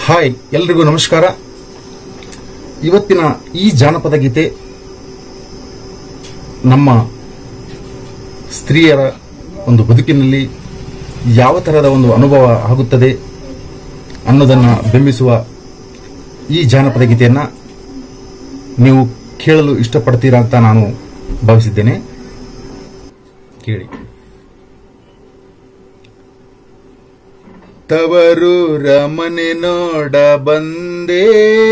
hi ಎಲ್ರಿಗೂ ನಮಸ್ಕಾರ ಇವತ್ತಿನ ಈ ಜಾನಪದ ಗೀತೆ ನಮ್ಮ ಸ್ತ್ರೀಯರ ಒಂದು ಬದುಕಿನಲ್ಲಿ ಯಾವ ತರಹದ ಒಂದು ಅನುಭವ ಆಗುತ್ತದೆ ಅನ್ನೋದನ್ನ ಬಿಂಬಿಸುವ ಈ ಜಾನಪದ ಗೀತೆಯನ್ನ ನೀವು ಕೇಳಲು ಇಷ್ಟಪಡ್ತೀರಾ ಅಂತ ನಾನು ಭಾವಿಸಿದ್ದೇನೆ ಕೇಳಿ ತವರೂರ ಮನೆ ನೋಡ ಬಂದೆ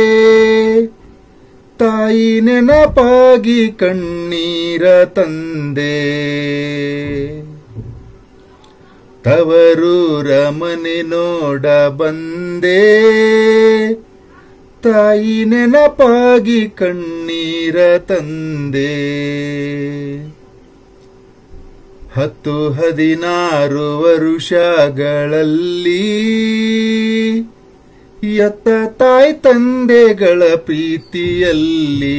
ತಾಯಿ ನೆನಪಾಗಿ ಕಣ್ಣೀರ ತಂದೆ ತವರೂರ ಮನೆ ನೋಡ ಬಂದೆ ತಾಯಿ ನೆನಪಾಗಿ ಕಣ್ಣೀರ ತಂದೆ ಹತ್ತು ಹದಿನಾರು ವರುಷಗಳಲ್ಲಿ ಎತ್ತ ತಾಯಿ ತಂದೆಗಳ ಪ್ರೀತಿಯಲ್ಲಿ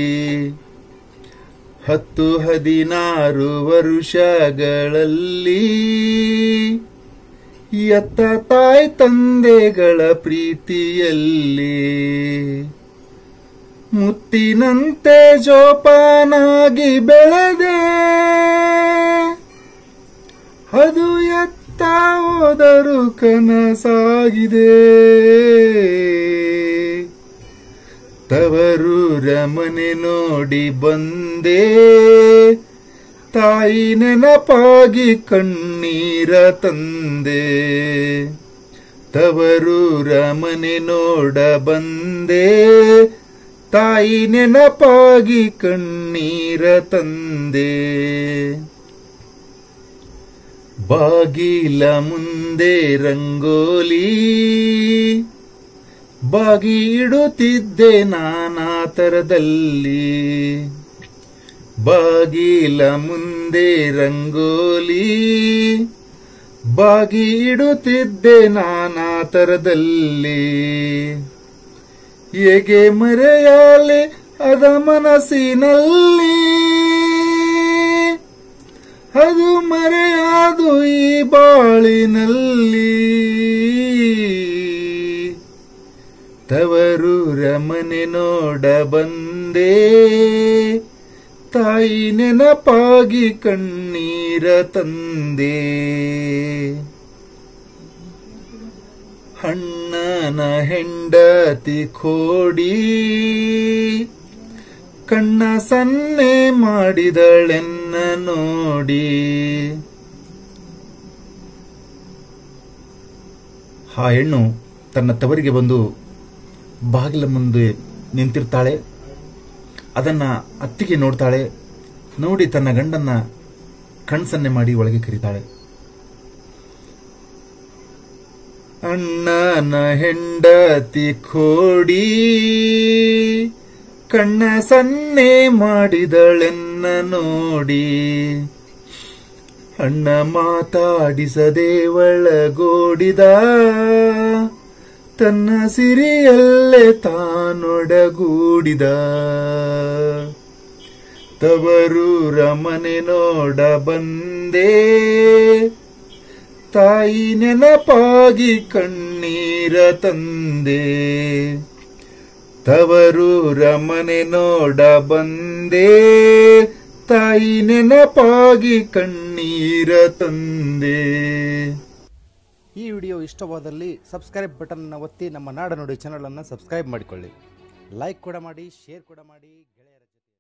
ಹತ್ತು ಹದಿನಾರು ವರುಷಗಳಲ್ಲಿ ಎತ್ತ ತಾಯಿ ತಂದೆಗಳ ಪ್ರೀತಿಯಲ್ಲಿ ಮುತ್ತಿನಂತೆ ಜೋಪಾನಾಗಿ ಬೆಳೆದೆ ಅದು ಎತ್ತ ಹೋದರು ಕನಸಾಗಿದೆ ತವರೂರ ಮನೆ ನೋಡಿ ಬಂದೆ ತಾಯಿ ನೆನಪಾಗಿ ಕಣ್ಣೀರ ತಂದೆ ತವರೂರ ಮನೆ ನೋಡ ಬಂದೆ ತಾಯಿ ನೆನಪಾಗಿ ಕಣ್ಣೀರ ತಂದೆ ಬಾಗಿಲ ಮುಂದೆ ರಂಗೋಲಿ ಬಾಗಿ ಇಡುತ್ತಿದ್ದೆ ನಾನಾ ತರದಲ್ಲಿ ಬಾಗಿಲ ಮುಂದೆ ರಂಗೋಲಿ ಬಾಗಿ ಇಡುತ್ತಿದ್ದೆ ನಾನಾ ತರದಲ್ಲಿ ಹೇಗೆ ಮರೆಯಲಿ ಅದ ಮನಸ್ಸಿನಲ್ಲಿ ಅದು ಮರೆಯಾದು ಈ ಬಾಳಿನಲ್ಲಿ ತವರೂರ ಮನೆ ನೋಡ ಬಂದೆ ತಾಯಿ ನೆನಪಾಗಿ ಕಣ್ಣೀರ ತಂದೆ ಹಣ್ಣನ ಹೆಂಡತಿ ಖೋಡಿ ಕಣ್ಣ ಸನ್ನೆ ಮಾಡಿದಳೆನ್ನ ನೋಡಿ ಆ ಹೆಣ್ಣು ತನ್ನ ತವರಿಗೆ ಬಂದು ಬಾಗಿಲ ಮುಂದೆ ನಿಂತಿರ್ತಾಳೆ ಅದನ್ನ ಅತ್ತಿಗೆ ನೋಡ್ತಾಳೆ ನೋಡಿ ತನ್ನ ಗಂಡನ್ನ ಕಣ್ಸನ್ನೆ ಮಾಡಿ ಒಳಗೆ ಕರೀತಾಳೆ ಅಣ್ಣನ ಹೆಂಡತಿ ಖೋಡಿ ಕಣ್ಣ ಸನ್ನೆ ಮಾಡಿದಳೆನ್ನ ನೋಡಿ ಅಣ್ಣ ಮಾತಾಡಿಸದೆ ಒಳಗೋಡಿದ ತನ್ನ ಸಿರಿಯಲ್ಲೇ ತಾನೊಡಗೂಡಿದ ತವರೂರ ಮನೆ ನೋಡ ಬಂದೆ ತಾಯಿ ನೆನಪಾಗಿ ಕಣ್ಣೀರ ತಂದೆ ತವರೂರ ಮನೆ ನೋಡ ಬಂದೆ ತಾಯಿ ನೆನಪಾಗಿ ಕಣ್ಣೀರ ತಂದೆ ಈ ವಿಡಿಯೋ ಇಷ್ಟವಾದಲ್ಲಿ ಸಬ್ಸ್ಕ್ರೈಬ್ ಬಟನ್ ಒತ್ತಿ ನಮ್ಮ ನಾಡನುಡಿ ಚಾನಲ್ ಅನ್ನು ಸಬ್ಸ್ಕ್ರೈಬ್ ಮಾಡಿಕೊಳ್ಳಿ ಲೈಕ್ ಕೂಡ ಮಾಡಿ ಶೇರ್ ಕೂಡ ಮಾಡಿ ಗೆಳೆಯರ ಜೊತೆ